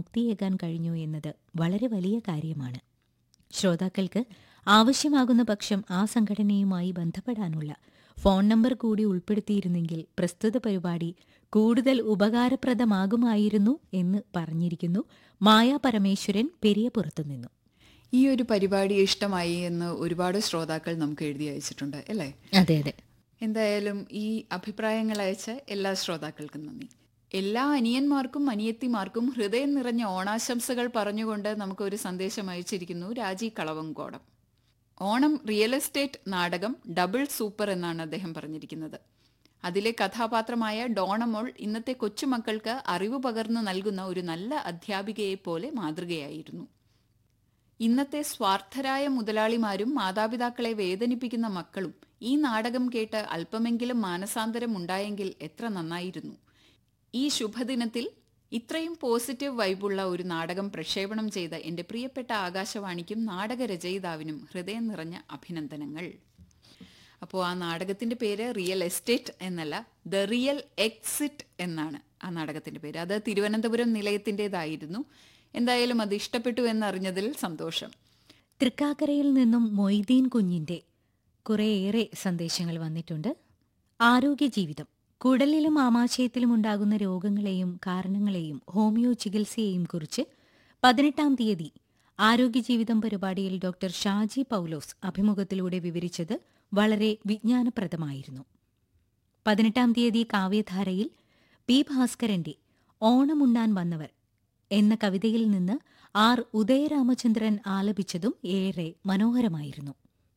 മുക്തിയേകാൻ കഴിഞ്ഞു എന്നത് വളരെ വലിയ കാര്യമാണ് ശ്രോതാക്കൾക്ക് ആവശ്യമാകുന്ന പക്ഷം ആ സംഘടനയുമായി ബന്ധപ്പെടാനുള്ള ഫോൺ നമ്പർ കൂടി ഉൾപ്പെടുത്തിയിരുന്നെങ്കിൽ പ്രസ്തുത പരിപാടി കൂടുതൽ ഉപകാരപ്രദമാകുമായിരുന്നു എന്ന് പറഞ്ഞിരിക്കുന്നു മായ പരമേശ്വരൻ പെരിയപുറത്തു നിന്നും ഈ ഒരു പരിപാടി ഇഷ്ടമായി എന്ന് ഒരുപാട് ശ്രോതാക്കൾ നമുക്ക് എഴുതി അയച്ചിട്ടുണ്ട് അല്ലേ അതെ അതെ എന്തായാലും ഈ അഭിപ്രായങ്ങൾ അയച്ച എല്ലാ ശ്രോതാക്കൾക്കും നന്ദി എല്ലാ അനിയന്മാർക്കും അനിയത്തിമാർക്കും ഹൃദയം നിറഞ്ഞ ഓണാശംസകൾ പറഞ്ഞുകൊണ്ട് നമുക്ക് ഒരു സന്ദേശം അയച്ചിരിക്കുന്നു രാജി കളവങ്കോടം ഓണം റിയൽ എസ്റ്റേറ്റ് നാടകം ഡബിൾ സൂപ്പർ എന്നാണ് അദ്ദേഹം പറഞ്ഞിരിക്കുന്നത് അതിലെ കഥാപാത്രമായ ഡോണമോൾ ഇന്നത്തെ കൊച്ചുമക്കൾക്ക് അറിവ് പകർന്നു നൽകുന്ന ഒരു നല്ല അധ്യാപികയെ പോലെ മാതൃകയായിരുന്നു ഇന്നത്തെ സ്വാർത്ഥരായ മുതലാളിമാരും മാതാപിതാക്കളെ വേദനിപ്പിക്കുന്ന മക്കളും ഈ നാടകം കേട്ട് അല്പമെങ്കിലും മാനസാന്തരം ഉണ്ടായെങ്കിൽ എത്ര നന്നായിരുന്നു ഈ ശുഭദിനത്തിൽ ഇത്രയും പോസിറ്റീവ് വൈബുള്ള ഒരു നാടകം പ്രക്ഷേപണം ചെയ്ത എൻ്റെ പ്രിയപ്പെട്ട ആകാശവാണിക്കും നാടകരചയിതാവിനും ഹൃദയം നിറഞ്ഞ അഭിനന്ദനങ്ങൾ അപ്പോൾ ആ നാടകത്തിൻ്റെ പേര് റിയൽ എസ്റ്റേറ്റ് എന്നല്ല ദ റിയൽ എക്സിറ്റ് എന്നാണ് ആ നാടകത്തിൻ്റെ പേര് അത് തിരുവനന്തപുരം നിലയത്തിൻ്റെതായിരുന്നു എന്തായാലും അത് ഇഷ്ടപ്പെട്ടു എന്നറിഞ്ഞതിൽ സന്തോഷം തൃക്കാക്കരയിൽ നിന്നും മൊയ്തീൻ കുഞ്ഞിന്റെ കുറേയേറെ സന്ദേശങ്ങൾ വന്നിട്ടുണ്ട് ആരോഗ്യ ജീവിതം കുടലിലും ആമാശയത്തിലും ഉണ്ടാകുന്ന രോഗങ്ങളെയും കാരണങ്ങളെയും ഹോമിയോ ചികിത്സയെയും കുറിച്ച് പതിനെട്ടാം തീയതി ആരോഗ്യ ജീവിതം പരിപാടിയിൽ ഡോക്ടർ ഷാജി പൗലോസ് അഭിമുഖത്തിലൂടെ വിവരിച്ചത് വളരെ വിജ്ഞാനപ്രദമായിരുന്നു പതിനെട്ടാം തീയതി കാവ്യധാരയിൽ പി ഭാസ്കരന്റെ ഓണമുണ്ണാൻ വന്നവർ എന്ന കവിതയിൽ നിന്ന് ആർ ഉദയരാമചന്ദ്രൻ ആലപിച്ചതും ഏറെ മനോഹരമായിരുന്നു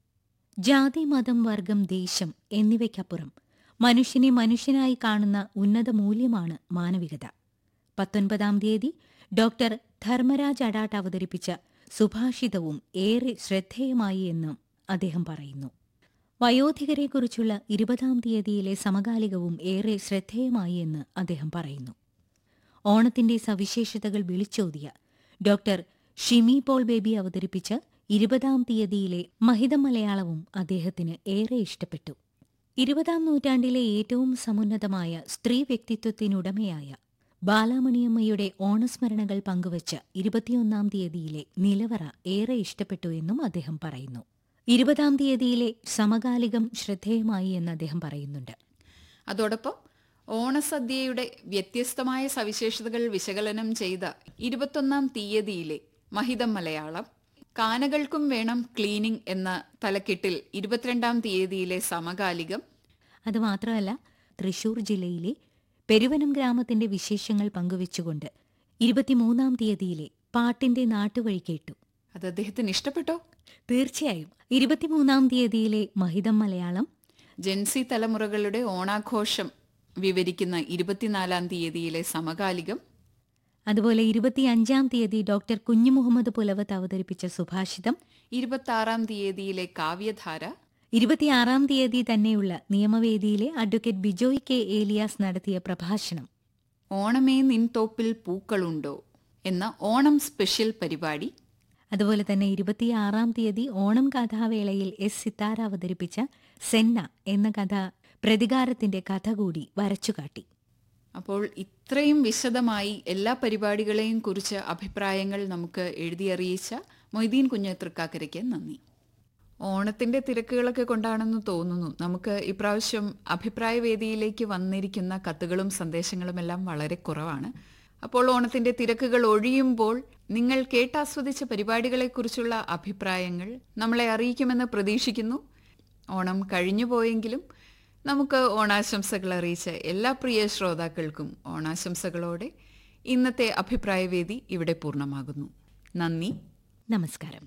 ജാതി മതം വർഗം ദേശം എന്നിവയ്ക്കപ്പുറം മനുഷ്യനെ മനുഷ്യനായി കാണുന്ന ഉന്നത മൂല്യമാണ് മാനവികത പത്തൊൻപതാം തീയതി ഡോക്ടർ ധർമ്മരാജ് അഡാട്ട് അവതരിപ്പിച്ച സുഭാഷിതവും ഏറെ ശ്രദ്ധേയമായി എന്നും അദ്ദേഹം പറയുന്നു വയോധികരെക്കുറിച്ചുള്ള ഇരുപതാം തീയതിയിലെ സമകാലികവും ഏറെ ശ്രദ്ധേയമായി എന്ന് അദ്ദേഹം പറയുന്നു ഓണത്തിന്റെ സവിശേഷതകൾ വിളിച്ചോതിയ ഡോക്ടർ ഷിമി പോൾ ബേബി അവതരിപ്പിച്ച ഇരുപതാം തീയതിയിലെ മഹിതം മലയാളവും അദ്ദേഹത്തിന് ഏറെ ഇഷ്ടപ്പെട്ടു ഇരുപതാം നൂറ്റാണ്ടിലെ ഏറ്റവും സമുന്നതമായ സ്ത്രീ വ്യക്തിത്വത്തിനുടമയായ ബാലാമണിയമ്മയുടെ ഓണസ്മരണകൾ പങ്കുവച്ച ഇരുപത്തിയൊന്നാം തീയതിയിലെ നിലവറ ഏറെ ഇഷ്ടപ്പെട്ടു എന്നും അദ്ദേഹം പറയുന്നു ഇരുപതാം തീയതിയിലെ സമകാലികം ശ്രദ്ധേയമായി എന്ന് അദ്ദേഹം പറയുന്നുണ്ട് അതോടൊപ്പം ഓണസദ്യയുടെ വ്യത്യസ്തമായ സവിശേഷതകൾ വിശകലനം ചെയ്ത ഇരുപത്തൊന്നാം തീയതിയിലെ മഹിതം മലയാളം കാനകൾക്കും വേണം ക്ലീനിംഗ് എന്ന തലക്കെട്ടിൽ ഇരുപത്തിരണ്ടാം തീയതിയിലെ സമകാലികം അതുമാത്രമല്ല തൃശൂർ ജില്ലയിലെ പെരുവനം ഗ്രാമത്തിന്റെ വിശേഷങ്ങൾ പങ്കുവച്ചുകൊണ്ട് ഇരുപത്തിമൂന്നാം തീയതിയിലെ പാട്ടിന്റെ നാട്ടുവഴി കേട്ടു അത് അദ്ദേഹത്തിന് ഇഷ്ടപ്പെട്ടോ തീർച്ചയായും ഇരുപത്തിമൂന്നാം തീയതിയിലെ മഹിതം മലയാളം ജെൻസി തലമുറകളുടെ ഓണാഘോഷം വിവരിക്കുന്ന ഇരുപത്തിനാലാം തീയതിയിലെ സമകാലികം അതുപോലെ ഇരുപത്തിയഞ്ചാം തീയതി ഡോക്ടർ കുഞ്ഞു മുഹമ്മദ് പുലവത്ത് അവതരിപ്പിച്ച സുഭാഷിതം ഇരുപത്താറാം തീയതിയിലെ കാവ്യധാര ഇരുപത്തിയാറാം തീയതി തന്നെയുള്ള നിയമവേദിയിലെ അഡ്വക്കേറ്റ് ബിജോയ് കെ ഏലിയാസ് നടത്തിയ പ്രഭാഷണം ഓണമേ നിൻ തോപ്പിൽ പൂക്കളുണ്ടോ എന്ന ഓണം സ്പെഷ്യൽ പരിപാടി അതുപോലെ തന്നെ ഇരുപത്തിയാറാം തീയതി ഓണം കഥാവേളയിൽ എസ് സിത്താര അവതരിപ്പിച്ച സെന്ന എന്ന കഥ പ്രതികാരത്തിന്റെ കഥ കൂടി വരച്ചുകാട്ടി അപ്പോൾ ഇത്രയും വിശദമായി എല്ലാ പരിപാടികളെയും കുറിച്ച് അഭിപ്രായങ്ങൾ നമുക്ക് എഴുതിയറിയിച്ച മൊയ്തീൻ കുഞ്ഞ് തൃക്കാക്കരയ്ക്ക് നന്ദി ഓണത്തിന്റെ തിരക്കുകളൊക്കെ കൊണ്ടാണെന്ന് തോന്നുന്നു നമുക്ക് ഇപ്രാവശ്യം അഭിപ്രായ വേദിയിലേക്ക് വന്നിരിക്കുന്ന കത്തുകളും സന്ദേശങ്ങളും എല്ലാം വളരെ കുറവാണ് അപ്പോൾ ഓണത്തിന്റെ തിരക്കുകൾ ഒഴിയുമ്പോൾ നിങ്ങൾ കേട്ടാസ്വദിച്ച പരിപാടികളെക്കുറിച്ചുള്ള അഭിപ്രായങ്ങൾ നമ്മളെ അറിയിക്കുമെന്ന് പ്രതീക്ഷിക്കുന്നു ഓണം കഴിഞ്ഞു പോയെങ്കിലും നമുക്ക് ഓണാശംസകൾ അറിയിച്ച എല്ലാ പ്രിയ ശ്രോതാക്കൾക്കും ഓണാശംസകളോടെ ഇന്നത്തെ അഭിപ്രായവേദി ഇവിടെ പൂർണ്ണമാകുന്നു നന്ദി നമസ്കാരം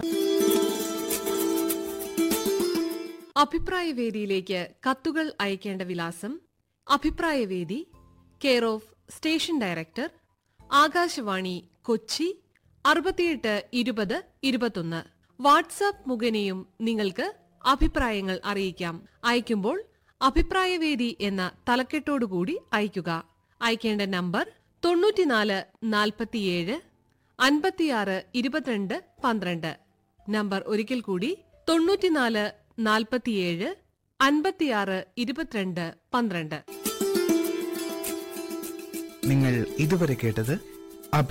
അഭിപ്രായവേദിയിലേക്ക് കത്തുകൾ അയക്കേണ്ട വിലാസം അഭിപ്രായവേദി care of station director Akashvani Kochi അറുപത്തിയെട്ട് ഇരുപത് ഇരുപത്തൊന്ന് വാട്സാപ്പ് മുഖേനയും നിങ്ങൾക്ക് അഭിപ്രായങ്ങൾ അറിയിക്കാം അയക്കുമ്പോൾ അഭിപ്രായവേദി എന്ന തലക്കെട്ടോടുകൂടി അയക്കുക അയക്കേണ്ട നമ്പർ തൊണ്ണൂറ്റിനാല് നാൽപ്പത്തിയേഴ് അൻപത്തിയാറ് ഇരുപത്തിരണ്ട് പന്ത്രണ്ട് നമ്പർ ഒരിക്കൽ കൂടി തൊണ്ണൂറ്റിനാല് നാൽപ്പത്തിയേഴ് അൻപത്തിയാറ് ഇരുപത്തിരണ്ട് പന്ത്രണ്ട് നിങ്ങൾ ഇതുവരെ കേട്ടത്